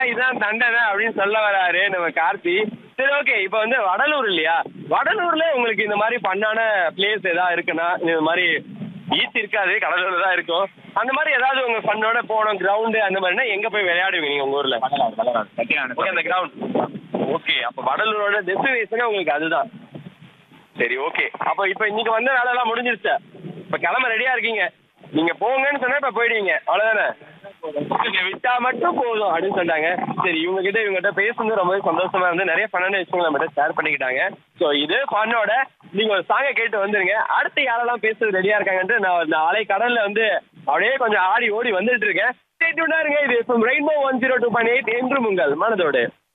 இதுதான் தண்டனை அப்படின்னு சொல்ல வராரு நம்ம கார்த்தி சரி ஓகே இப்போ வந்து வடலூர் இல்லையா வடலூர்ல உங்களுக்கு இந்த மாதிரி பண்ணான பிளேஸ் ஏதாவது இருக்குன்னா இந்த மாதிரி ஈச் இருக்காது கடலூர்ல தான் இருக்கும் அந்த மாதிரி ஏதாவது உங்க ஃபன்னோட போனோம் கிரவுண்டு அந்த மாதிரினா எங்க போய் விளையாடுவீங்க நீங்க உங்க ஊர்ல ஓகே அந்த கிரவுண்ட் ஓகே அப்போ வடலூரோட டெஸ்டினேஷனே உங்களுக்கு அதுதான் சரி ஓகே அப்போ இப்போ இன்னைக்கு வந்த வேலையெல்லாம் முடிஞ்சிருச்சு இப்போ கிளம்ப ரெடியா இருக்கீங்க நீங்க போங்கன்னு சொன்னா இப்போ போயிடுவீங்க அவ்வளோதானே நீங்க விட்டா மட்டும் போதும் அப்படின்னு சொன்னாங்க சரி இவங்க கிட்ட இவங்ககிட்ட பேசுனது ரொம்பவே சந்தோஷமா இருந்து நிறைய பண்ணான விஷயங்கள் நம்ம ஷேர் பண்ணிக்கிட்டாங்க ஸோ இது பண்ணோட நீங்க ஒரு சாங்கை கேட்டு வந்துருங்க அடுத்து யாரெல்லாம் பேசுறது ரெடியா இருக்காங்கன்ட்டு நான் இந்த அலை கடல்ல வந்து அப்படியே கொஞ்சம் ஆடி ஓடி வந்துட்டு இருக்கேன் ஸ்டேட்யூண்டா இருங்க இது Rainbow one zero two point eight என்றும் உங்கள் மனதோடு